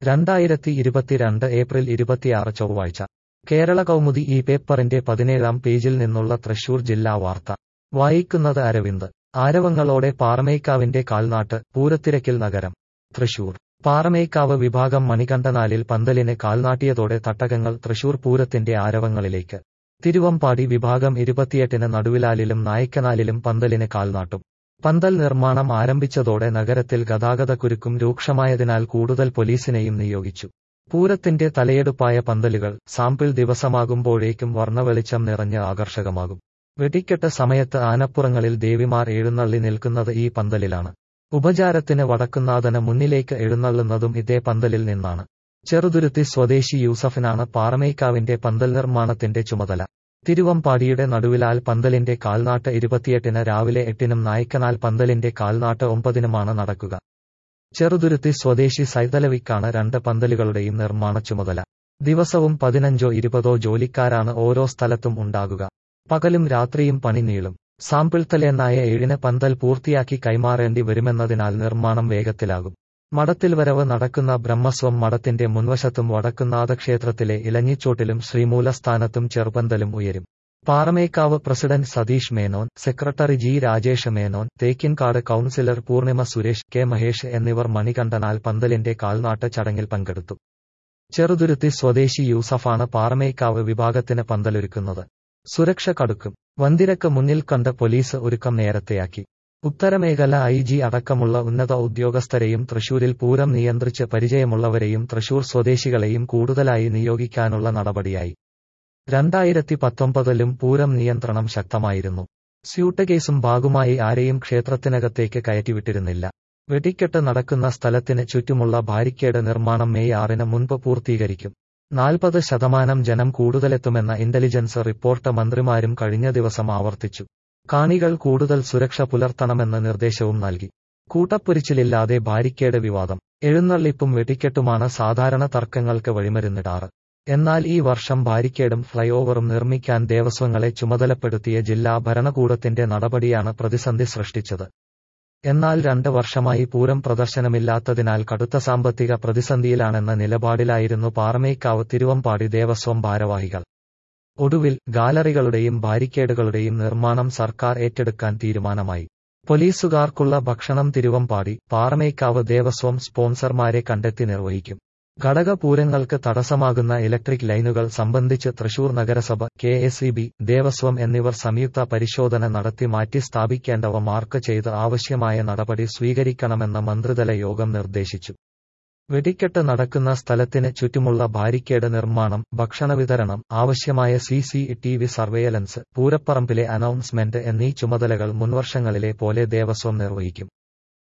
രണ്ടായിരത്തി ഇരുപത്തിരണ്ട് ഏപ്രിൽ ഇരുപത്തിയാറ് ചൊവ്വാഴ്ച കേരള കൗമുദി ഈ പേപ്പറിന്റെ പതിനേഴാം പേജിൽ നിന്നുള്ള തൃശൂർ ജില്ലാ വാർത്ത വായിക്കുന്നത് അരവിന്ദ് ആരവങ്ങളോടെ പാറമേക്കാവിന്റെ കാൽനാട്ട് പൂരത്തിരക്കിൽ നഗരം തൃശൂർ പാറമേക്കാവ് വിഭാഗം മണികണ്ഠനാലിൽ പന്തലിന് കാൽനാട്ടിയതോടെ തട്ടകങ്ങൾ തൃശൂർ പൂരത്തിന്റെ ആരവങ്ങളിലേക്ക് തിരുവമ്പാടി വിഭാഗം ഇരുപത്തിയെട്ടിന് നടുവിലാലിലും നായ്ക്കനാലിലും പന്തലിന് കാൽനാട്ടും പന്തൽ നിർമ്മാണം ആരംഭിച്ചതോടെ നഗരത്തിൽ ഗതാഗതക്കുരുക്കും രൂക്ഷമായതിനാൽ കൂടുതൽ പോലീസിനെയും നിയോഗിച്ചു പൂരത്തിന്റെ തലയെടുപ്പായ പന്തലുകൾ സാമ്പിൾ ദിവസമാകുമ്പോഴേക്കും വർണ്ണവെളിച്ചം നിറഞ്ഞ് ആകർഷകമാകും വെടിക്കെട്ട് സമയത്ത് ആനപ്പുറങ്ങളിൽ ദേവിമാർ എഴുന്നള്ളി നിൽക്കുന്നത് ഈ പന്തലിലാണ് ഉപചാരത്തിന് വടക്കുന്നാഥന് മുന്നിലേക്ക് എഴുന്നള്ളുന്നതും ഇതേ പന്തലിൽ നിന്നാണ് ചെറുതുരുത്തി സ്വദേശി യൂസഫിനാണ് പാറമേക്കാവിന്റെ പന്തൽ നിർമ്മാണത്തിന്റെ ചുമതല തിരുവമ്പാടിയുടെ നടുവിലാൽ പന്തലിന്റെ കാൽനാട്ട് ഇരുപത്തിയെട്ടിന് രാവിലെ എട്ടിനും നായ്ക്കനാൽ പന്തലിന്റെ കാൽനാട്ട് ഒമ്പതിനുമാണ് നടക്കുക ചെറുതുരുത്തി സ്വദേശി സൈതലവിക്കാണ് രണ്ട് പന്തലുകളുടെയും നിർമ്മാണ ചുമതല ദിവസവും പതിനഞ്ചോ ഇരുപതോ ജോലിക്കാരാണ് ഓരോ സ്ഥലത്തും ഉണ്ടാകുക പകലും രാത്രിയും പണി നീളും സാമ്പിൾ തലേന്നായ ഏഴിന് പന്തൽ പൂർത്തിയാക്കി കൈമാറേണ്ടി വരുമെന്നതിനാൽ നിർമ്മാണം വേഗത്തിലാകും മഠത്തിൽ വരവ് നടക്കുന്ന ബ്രഹ്മസ്വം മഠത്തിന്റെ മുൻവശത്തും വടക്കുന്നാഥ ക്ഷേത്രത്തിലെ ഇലഞ്ഞിച്ചോട്ടിലും ശ്രീമൂലസ്ഥാനത്തും ചെറുപന്തലും ഉയരും Paramekkavu president Satheesh Menon secretary G Rajesh Menon Thekkinkadu councillor Poornima Suresh K Mahesh എന്നിവർ മണികണ്ഠനാൽ പന്തലിന്റെ കാൽനാട്ട് ചടങ്ങിൽ പങ്കെടുത്തു ചെറുതുരുത്തി സ്വദേശി യൂസഫാണ് പാറമേക്കാവ് വിഭാഗത്തിന് പന്തലൊരുക്കുന്നത് സുരക്ഷ കടുക്കും വന്തിരക്ക് മുന്നിൽ കണ്ട് പോലീസ് ഒരുക്കം നേരത്തെയാക്കി ഉത്തരമേഖല ഐ ജി അടക്കമുള്ള ഉന്നത ഉദ്യോഗസ്ഥരെയും തൃശൂരിൽ പൂരം നിയന്ത്രിച്ച് പരിചയമുള്ളവരെയും തൃശൂർ സ്വദേശികളെയും കൂടുതലായി നിയോഗിക്കാനുള്ള നടപടിയായി രണ്ടായിരത്തി പത്തൊമ്പതിലും പൂരം നിയന്ത്രണം ശക്തമായിരുന്നു സ്യൂട്ട് കേസും ഭാഗമായി ആരെയും ക്ഷേത്രത്തിനകത്തേക്ക് കയറ്റിവിട്ടിരുന്നില്ല വെടിക്കെട്ട് നടക്കുന്ന സ്ഥലത്തിന് ചുറ്റുമുള്ള ബാരിക്കേഡ് നിർമ്മാണം മെയ് ആറിന് മുൻപ് പൂർത്തീകരിക്കും നാൽപ്പത് ശതമാനം ജനം കൂടുതലെത്തുമെന്ന ഇന്റലിജൻസ് റിപ്പോർട്ട് മന്ത്രിമാരും കഴിഞ്ഞ ദിവസം ആവർത്തിച്ചു കാണികൾ കൂടുതൽ സുരക്ഷ പുലർത്തണമെന്ന നിർദ്ദേശവും നൽകി കൂട്ടപ്പൊരിച്ചിലില്ലാതെ ബാരിക്കേഡ് വിവാദം എഴുന്നള്ളിപ്പും വെടിക്കെട്ടുമാണ് സാധാരണ തർക്കങ്ങൾക്ക് വഴിമരുന്നിടാറ് എന്നാൽ ഈ വർഷം ബാരിക്കേഡും ഫ്ലൈഓവറും നിർമ്മിക്കാൻ ദേവസ്വങ്ങളെ ചുമതലപ്പെടുത്തിയ ജില്ലാ ഭരണകൂടത്തിന്റെ നടപടിയാണ് പ്രതിസന്ധി സൃഷ്ടിച്ചത് എന്നാൽ രണ്ട് വർഷമായി പൂരം പ്രദർശനമില്ലാത്തതിനാൽ കടുത്ത സാമ്പത്തിക പ്രതിസന്ധിയിലാണെന്ന നിലപാടിലായിരുന്നു പാറമേക്കാവ് തിരുവമ്പാടി ദേവസ്വം ഭാരവാഹികൾ ഒടുവിൽ ഗാലറികളുടെയും ബാരിക്കേഡുകളുടെയും നിർമ്മാണം സർക്കാർ ഏറ്റെടുക്കാൻ തീരുമാനമായി പോലീസുകാർക്കുള്ള ഭക്ഷണം തിരുവമ്പാടി പാറമേക്കാവ് ദേവസ്വം സ്പോൺസർമാരെ കണ്ടെത്തി നിർവഹിക്കും ഘടകപൂരങ്ങൾക്ക് തടസ്സമാകുന്ന ഇലക്ട്രിക് ലൈനുകൾ സംബന്ധിച്ച് തൃശൂർ നഗരസഭ കെ എസ് ഇ ബി ദേവസ്വം എന്നിവർ സംയുക്ത പരിശോധന നടത്തി മാറ്റി സ്ഥാപിക്കേണ്ടവ മാർക്ക് ചെയ്ത് ആവശ്യമായ നടപടി സ്വീകരിക്കണമെന്ന് മന്ത്രിതല യോഗം നിർദ്ദേശിച്ചു വെടിക്കെട്ട് നടക്കുന്ന സ്ഥലത്തിന് ചുറ്റുമുള്ള ബാരിക്കേഡ് നിർമ്മാണം ഭക്ഷണ വിതരണം ആവശ്യമായ C C T V surveillance പൂരപ്പറമ്പിലെ അനൗൺസ്മെന്റ് എന്നീ ചുമതലകൾ മുൻവർഷങ്ങളിലെ പോലെ ദേവസ്വം നിർവഹിക്കും